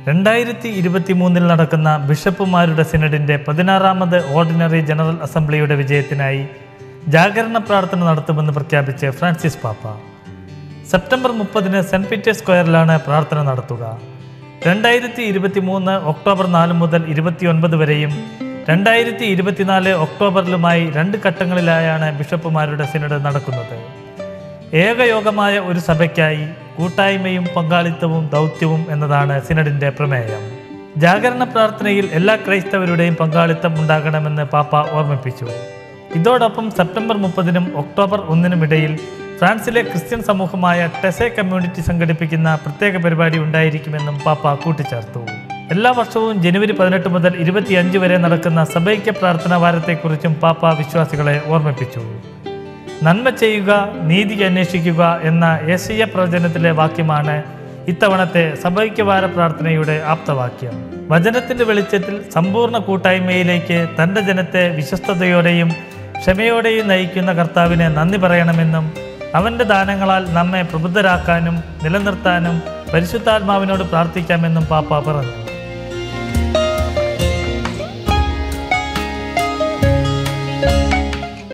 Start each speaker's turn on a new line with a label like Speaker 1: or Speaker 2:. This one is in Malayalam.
Speaker 1: രണ്ടായിരത്തി ഇരുപത്തി മൂന്നിൽ നടക്കുന്ന ബിഷപ്പുമാരുടെ സിനഡിന്റെ പതിനാറാമത് ഓർഡിനറി ജനറൽ അസംബ്ലിയുടെ വിജയത്തിനായി ജാഗരണ പ്രാർത്ഥന നടത്തുമെന്ന് പ്രഖ്യാപിച്ച് ഫ്രാൻസിസ് പാപ്പ സെപ്റ്റംബർ മുപ്പതിന് സെന്റ് പീറ്റേഴ്സ് സ്ക്വയറിലാണ് പ്രാർത്ഥന നടത്തുക രണ്ടായിരത്തി ഇരുപത്തി മൂന്ന് ഒക്ടോബർ നാല് മുതൽ ഇരുപത്തിയൊൻപത് വരെയും രണ്ടായിരത്തി ഇരുപത്തിനാല് ഒക്ടോബറിലുമായി രണ്ട് ഘട്ടങ്ങളിലായാണ് ബിഷപ്പുമാരുടെ സിനഡ് നടക്കുന്നത് ഏകയോഗമായ ഒരു സഭയ്ക്കായി കൂട്ടായ്മയും പങ്കാളിത്തവും ദൗത്യവും എന്നതാണ് സിനഡിന്റെ പ്രമേയം ജാഗരണ പ്രാർത്ഥനയിൽ എല്ലാ ക്രൈസ്തവരുടെയും പങ്കാളിത്തം ഉണ്ടാകണമെന്ന് പാപ്പ ഓർമ്മിപ്പിച്ചു ഇതോടൊപ്പം സെപ്റ്റംബർ മുപ്പതിനും ഒക്ടോബർ ഒന്നിനും ഇടയിൽ ഫ്രാൻസിലെ ക്രിസ്ത്യൻ സമൂഹമായ ടെസെ കമ്മ്യൂണിറ്റി സംഘടിപ്പിക്കുന്ന പ്രത്യേക പരിപാടി ഉണ്ടായിരിക്കുമെന്നും പാപ്പ കൂട്ടിച്ചേർത്തു എല്ലാ വർഷവും ജനുവരി പതിനെട്ട് മുതൽ ഇരുപത്തിയഞ്ച് വരെ നടക്കുന്ന സഭൈക്യ പ്രാർത്ഥനാ വാരത്തെക്കുറിച്ചും പാപ്പ വിശ്വാസികളെ ഓർമ്മിപ്പിച്ചു നന്മ ചെയ്യുക നീതി അന്വേഷിക്കുക എന്ന യേശയ്യ പ്രവചനത്തിലെ വാക്യമാണ് ഇത്തവണത്തെ സഭൈക്യവാര പ്രാർത്ഥനയുടെ ആപ്തവാക്യം വചനത്തിന്റെ വെളിച്ചത്തിൽ സമ്പൂർണ്ണ കൂട്ടായ്മയിലേക്ക് തൻ്റെ ജനത്തെ വിശ്വസ്തയോടെയും ക്ഷമയോടെയും നയിക്കുന്ന കർത്താവിന് നന്ദി പറയണമെന്നും അവൻ്റെ ദാനങ്ങളാൽ നമ്മെ പ്രബുദ്ധരാക്കാനും നിലനിർത്താനും പരിശുദ്ധാത്മാവിനോട് പ്രാർത്ഥിക്കാമെന്നും പാപ്പ പറഞ്ഞു